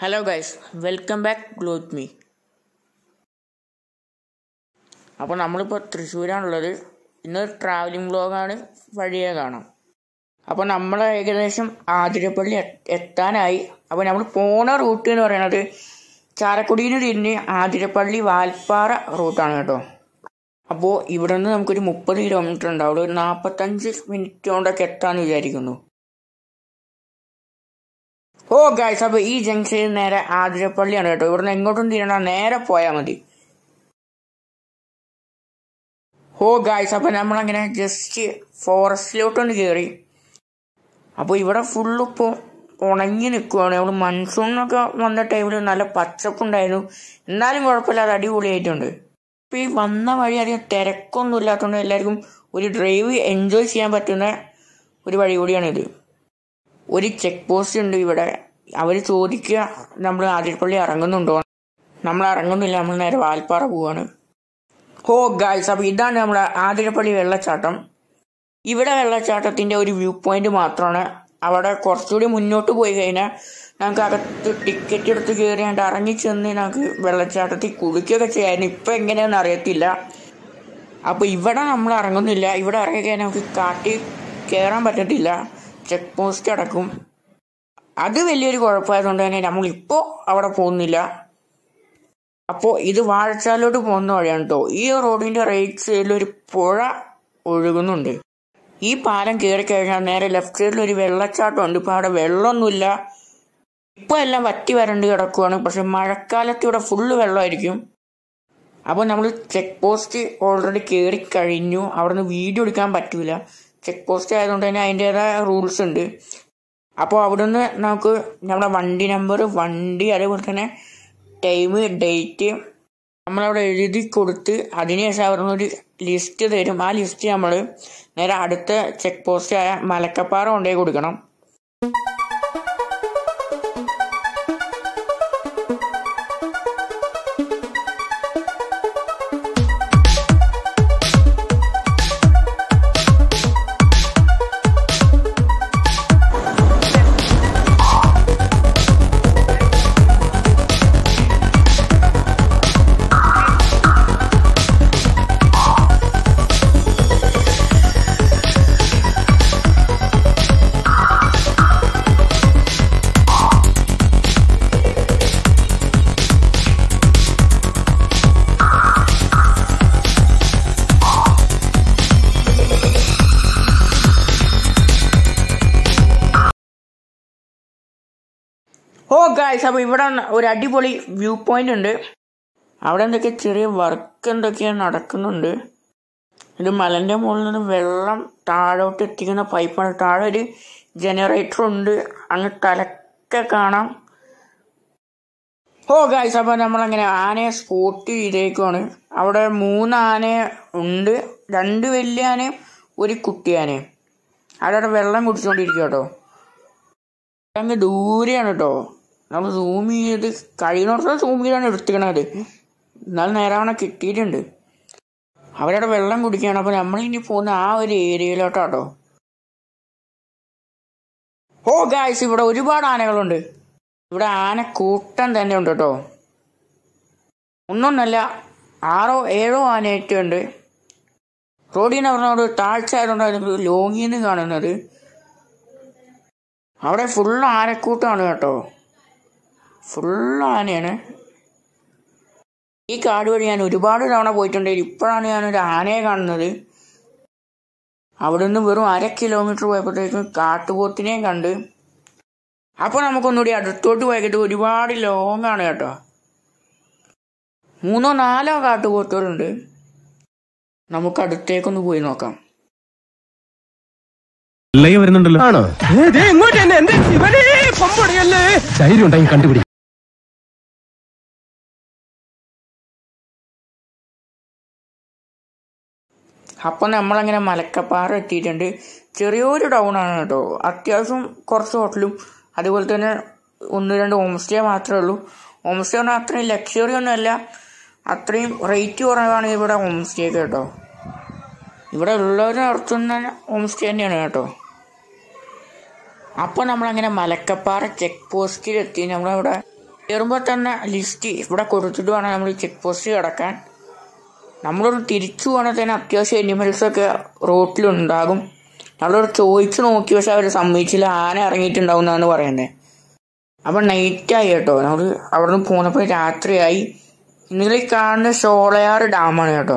hello guys welcome back ഗ്ലോത്ത് മീ അപ്പോൾ നമ്മളിപ്പോൾ തൃശ്ശൂരാണുള്ളത് ഇന്ന് ട്രാവലിംഗ് വ്ലോഗാണ് വഴിയെ കാണാം അപ്പോൾ നമ്മൾ ഏകദേശം ആതിരപ്പള്ളി എ- എത്താനായി അപ്പോൾ നമ്മൾ പോണ റൂട്ട് എന്ന് പറയുന്നത് ചാലക്കുടിയിൽ നിന്ന് തിരിഞ്ഞ് ആതിരപ്പള്ളി വാൽപ്പാറ റൂട്ടാണ് കേട്ടോ അപ്പോൾ ഇവിടെ നിന്ന് നമുക്കൊരു മുപ്പത് കിലോമീറ്റർ ഉണ്ടാവും ഒരു നാൽപ്പത്തഞ്ച് മിനിറ്റ് കൊണ്ടൊക്കെ എത്താമെന്ന് വിചാരിക്കുന്നു ഓ ഗായ്സ് അപ്പോൾ ഈ ജംഗ്ഷനിൽ നേരെ ആതിരപ്പള്ളിയാണ് കേട്ടോ ഇവിടുന്ന് എങ്ങോട്ടും തിരിയണ്ട നേരെ പോയാൽ മതി ഓ ഗായ്സ് അപ്പോൾ നമ്മളങ്ങനെ ജസ്റ്റ് ഫോറസ്റ്റിലോട്ടൊന്ന് കയറി അപ്പോൾ ഇവിടെ ഫുള്ള് ഇപ്പോൾ ഉണങ്ങി നിൽക്കുവാണ് നമ്മൾ മൺസൂണൊക്കെ വന്ന ടൈമിൽ നല്ല പച്ചപ്പുണ്ടായിരുന്നു എന്നാലും കുഴപ്പമില്ല അത് അടിപൊളിയായിട്ടുണ്ട് ഇപ്പോൾ ഈ വന്ന വഴി അധികം തിരക്കൊന്നും ഇല്ലാത്തതുകൊണ്ട് എല്ലാവർക്കും ഒരു ഡ്രൈവ് എൻജോയ് ചെയ്യാൻ പറ്റുന്ന ഒരു വഴി കൂടിയാണിത് ഒരു ചെക്ക് പോസ്റ്റ് ഉണ്ട് ഇവിടെ അവർ ചോദിക്കുക നമ്മൾ ആതിരപ്പള്ളി ഇറങ്ങുന്നുണ്ടോ നമ്മൾ ഇറങ്ങുന്നില്ല നമ്മൾ നേരെ വാൽപ്പാറ പോവാണ് ഹോ ഗായ്സ് അപ്പോൾ ഇതാണ് നമ്മുടെ ആതിരപ്പള്ളി വെള്ളച്ചാട്ടം ഇവിടെ വെള്ളച്ചാട്ടത്തിൻ്റെ ഒരു വ്യൂ പോയിന്റ് മാത്രമാണ് അവിടെ കുറച്ചുകൂടി മുന്നോട്ട് പോയി കഴിഞ്ഞാൽ നമുക്ക് അകത്ത് ടിക്കറ്റ് എടുത്ത് കയറിയാണ്ട് ഇറങ്ങി ചെന്ന് നമുക്ക് വെള്ളച്ചാട്ടത്തിൽ കുളിക്കുകയൊക്കെ ചെയ്യായിരുന്നു ഇപ്പം എങ്ങനെയാണെന്ന് അറിയത്തില്ല അപ്പോൾ ഇവിടെ നമ്മൾ ഇറങ്ങുന്നില്ല ഇവിടെ ഇറങ്ങി കഴിഞ്ഞാൽ നമുക്ക് കാട്ടിൽ കയറാൻ പറ്റത്തില്ല ചെക്ക് പോസ്റ്റ് അടക്കും അത് വലിയൊരു കുഴപ്പമായതുകൊണ്ട് തന്നെ നമ്മളിപ്പോൾ അവിടെ പോകുന്നില്ല അപ്പോൾ ഇത് വാഴച്ചാലോട്ട് പോകുന്ന വഴിയാണ് കേട്ടോ ഈ റോഡിൻ്റെ റൈറ്റ് സൈഡിൽ ഒരു പുഴ ഒഴുകുന്നുണ്ട് ഈ പാലം കയറി കഴിഞ്ഞാൽ നേരെ ലെഫ്റ്റ് സൈഡിൽ ഒരു വെള്ളച്ചാട്ടമുണ്ട് ഇപ്പോൾ അവിടെ വെള്ളമൊന്നുമില്ല ഇപ്പോൾ എല്ലാം വറ്റി വരണ്ട് കിടക്കുവാണ് പക്ഷെ മഴക്കാലത്ത് ഇവിടെ ഫുള്ള് വെള്ളമായിരിക്കും അപ്പോൾ നമ്മൾ ചെക്ക് പോസ്റ്റ് ഓൾറെഡി കയറി കഴിഞ്ഞു അവിടുന്ന് വീഡിയോ എടുക്കാൻ പറ്റൂല ചെക്ക് പോസ്റ്റ് ആയതുകൊണ്ട് തന്നെ അതിൻ്റേതായ റൂൾസ് ഉണ്ട് അപ്പോൾ അവിടുന്ന് നമുക്ക് നമ്മുടെ വണ്ടി നമ്പർ വണ്ടി അതേപോലെ തന്നെ ടൈം ഡേറ്റ് നമ്മളവിടെ എഴുതി കൊടുത്ത് അതിനുശേഷം അവിടുന്ന് ഒരു ലിസ്റ്റ് തരും ആ ലിസ്റ്റ് നമ്മൾ നേരെ അടുത്ത ചെക്ക് പോസ്റ്റ് ആയ മലക്കപ്പാറ കൊണ്ടുപോയി കൊടുക്കണം ഓ ഗായ്സ് അപ്പോൾ ഇവിടെ ഒരു അടിപൊളി വ്യൂ പോയിന്റ് ഉണ്ട് അവിടെ എന്തൊക്കെ ചെറിയ വർക്ക് എന്തൊക്കെയാണ് നടക്കുന്നുണ്ട് ഇത് മലൻ്റെ മുകളിൽ നിന്ന് വെള്ളം താഴോട്ട് എത്തിക്കുന്ന പൈപ്പാണ് താഴെ ഒരു ജനറേറ്റർ ഉണ്ട് അങ്ങ് തലക്കെ കാണാം ഓ ഗായ്സ് അപ്പോൾ നമ്മളങ്ങനെ ആനയെ സ്പോട്ട് ചെയ്തേക്കുവാണ് അവിടെ മൂന്ന് ആന ഉണ്ട് രണ്ട് വലിയ ആനയും ഒരു കുട്ടി ആനയും അവിടെ വെള്ളം കുടിച്ചുകൊണ്ടിരിക്കുക കേട്ടോ അങ്ങ് ദൂരെയാണ് കേട്ടോ നമ്മൾ സൂം ചെയ്ത് കഴിയുന്നിടത്തോളം സൂം ചെയ്താണ് എടുത്തിക്കണത് എന്നാൽ നേരാവണ കിട്ടിയിട്ടുണ്ട് അവരവിടെ വെള്ളം കുടിക്കുകയാണ് അപ്പോൾ നമ്മളിനി പോകുന്ന ആ ഒരു ഏരിയയിലോട്ടാട്ടോ ഓ ഗായ്സ് ഇവിടെ ഒരുപാട് ആനകളുണ്ട് ഇവിടെ ആന കൂട്ടം തന്നെ ഉണ്ട് കേട്ടോ ഒന്നൊന്നല്ല ആറോ ഏഴോ ആനയേറ്റുണ്ട് റോഡിന് പറഞ്ഞോട് താഴ്ച ആയതുകൊണ്ടാണ് ലോങ്ങിൽ നിന്ന് കാണുന്നത് അവിടെ ഫുൾ ആനക്കൂട്ടമാണ് കേട്ടോ ഫുൾ ആനയാണ് ഈ കാട് വഴി ഞാൻ ഒരുപാട് തവണ പോയിട്ടുണ്ട് ഇപ്പോഴാണ് ഞാനൊരു ആനയെ കാണുന്നത് അവിടെ നിന്ന് വെറും അര കിലോമീറ്റർ പോയപ്പോഴത്തേക്കും കാട്ടുപോത്തിനെയും കണ്ട് അപ്പോൾ നമുക്കൊന്നുകൂടി അടുത്തോട്ട് പോയിട്ട് ഒരുപാട് ലോങ് ആണ് കേട്ടോ മൂന്നോ നാലോ കാട്ടുപോത്തുകളുണ്ട് നമുക്ക് അടുത്തേക്കൊന്ന് പോയി നോക്കാം ഇല്ലെങ്കിൽ വരുന്നുണ്ടല്ലോ ആണോ എങ്ങോട്ട് തന്നെ എന്റെ ശിവനെ കൊമ്പൊടിയല്ലേ ധൈര്യം ഉണ്ടെങ്കിൽ കണ്ടുപിടി അപ്പോൾ നമ്മളങ്ങനെ മലക്കപ്പാറ എത്തിയിട്ടുണ്ട് ചെറിയൊരു ടൗൺ ആണ് കേട്ടോ അത്യാവശ്യം കുറച്ച് ഹോട്ടലും അതുപോലെ തന്നെ ഒന്ന് രണ്ട് ഹോം സ്റ്റേ മാത്രമേ ഉള്ളൂ ഹോം സ്റ്റേ പറഞ്ഞാൽ അത്രയും ലക്ഷറി ഒന്നുമല്ല അത്രയും റേറ്റ് കുറവാണ് ഇവിടെ ഹോം സ്റ്റേ ഒക്കെ കേട്ടോ ഇവിടെ ഉള്ളവർ നടത്തുന്ന ഹോം സ്റ്റേ തന്നെയാണ് കേട്ടോ അപ്പോൾ നമ്മളങ്ങനെ മലക്കപ്പാറ ചെക്ക് പോസ്റ്റിലെത്തി നമ്മളവിടെ കയറുമ്പോൾ തന്നെ ലിസ്റ്റ് ഇവിടെ കൊടുത്തിട്ട് വേണം നമ്മൾ ചെക്ക് പോസ്റ്റ് കിടക്കാൻ നമ്മളൊരു തിരിച്ചു പോകണേ തന്നെ അത്യാവശ്യം എനിമൽസൊക്കെ റോട്ടിലുണ്ടാകും നമ്മളോട് ചോദിച്ചു നോക്കി പക്ഷെ അവർ സമ്മതിച്ചില്ല ആന ഇറങ്ങിയിട്ടുണ്ടാവും എന്നാണ് പറയുന്നത് അപ്പം നൈറ്റായി കേട്ടോ നമ്മൾ അവിടെ നിന്ന് പോന്നപ്പോൾ രാത്രിയായി നിങ്ങൾ ഈ കാണുന്ന ഷോളയാർ ഡാമാണ് കേട്ടോ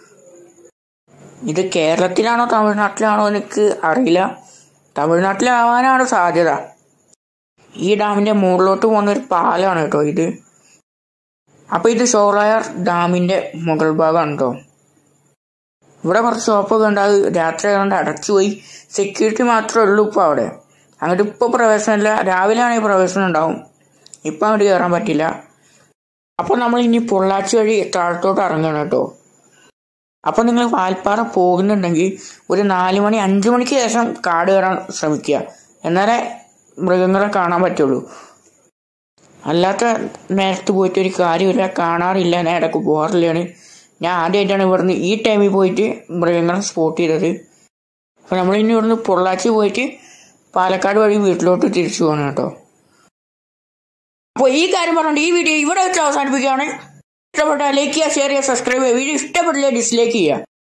ഇത് കേരളത്തിലാണോ തമിഴ്നാട്ടിലാണോ എനിക്ക് അറിയില്ല തമിഴ്നാട്ടിലാവാനാണ് സാധ്യത ഈ ഡാമിന്റെ മുകളിലോട്ട് പോകുന്ന ഒരു പാലമാണ് കേട്ടോ ഇത് അപ്പൊ ഇത് ഷോളയാർ ഡാമിന്റെ മുകൾ ഭാഗമാണ് കേട്ടോ ഇവിടെ കുറച്ച് ഷോപ്പൊക്കെ ഉണ്ട് അത് രാത്രി ആയതുകൊണ്ട് അടച്ചുപോയി സെക്യൂരിറ്റി മാത്രമേ ഉള്ളൂ ഇപ്പോൾ അവിടെ അങ്ങോട്ട് ഇപ്പോൾ പ്രവേശനമില്ല രാവിലെ ആണെങ്കിൽ പ്രവേശനം ഉണ്ടാവും ഇപ്പം അങ്ങോട്ട് കയറാൻ പറ്റില്ല അപ്പോൾ നമ്മൾ ഇനി പൊള്ളാച്ചി വഴി താഴത്തോട്ട് ഇറങ്ങണം കേട്ടോ അപ്പോൾ നിങ്ങൾ വാൽപ്പാറ പോകുന്നുണ്ടെങ്കിൽ ഒരു നാല് മണി അഞ്ച് മണിക്ക് ശേഷം കാട് കയറാൻ ശ്രമിക്കുക എന്നാലേ മൃഗങ്ങളെ കാണാൻ പറ്റുള്ളൂ അല്ലാത്ത നേരത്ത് പോയിട്ട് ഒരു കാര്യമില്ല കാണാറില്ല ഞാൻ ഇടയ്ക്ക് പോകാറില്ലാണ് ഞാൻ ആദ്യമായിട്ടാണ് ഇവിടുന്ന് ഈ ടൈമിൽ പോയിട്ട് മൃഗങ്ങളെ സ്പോട്ട് ചെയ്തത് അപ്പോൾ നമ്മൾ ഇനി ഇവിടുന്ന് പൊള്ളാച്ചി പോയിട്ട് പാലക്കാട് വഴി വീട്ടിലോട്ട് തിരിച്ചു പോകണം കേട്ടോ അപ്പോൾ ഈ കാര്യം പറഞ്ഞുകൊണ്ട് ഈ വീഡിയോ ഇവിടെ വെച്ച് അവസാനിപ്പിക്കുകയാണ് ഇഷ്ടപ്പെട്ടാൽ ലൈക്ക് ചെയ്യുക ഷെയർ ചെയ്യുക സബ്സ്ക്രൈബ് ചെയ്യുക വീഡിയോ ഇഷ്ടപ്പെട്ടില്ല ഡിസ്ലൈക്ക് ചെയ്യുക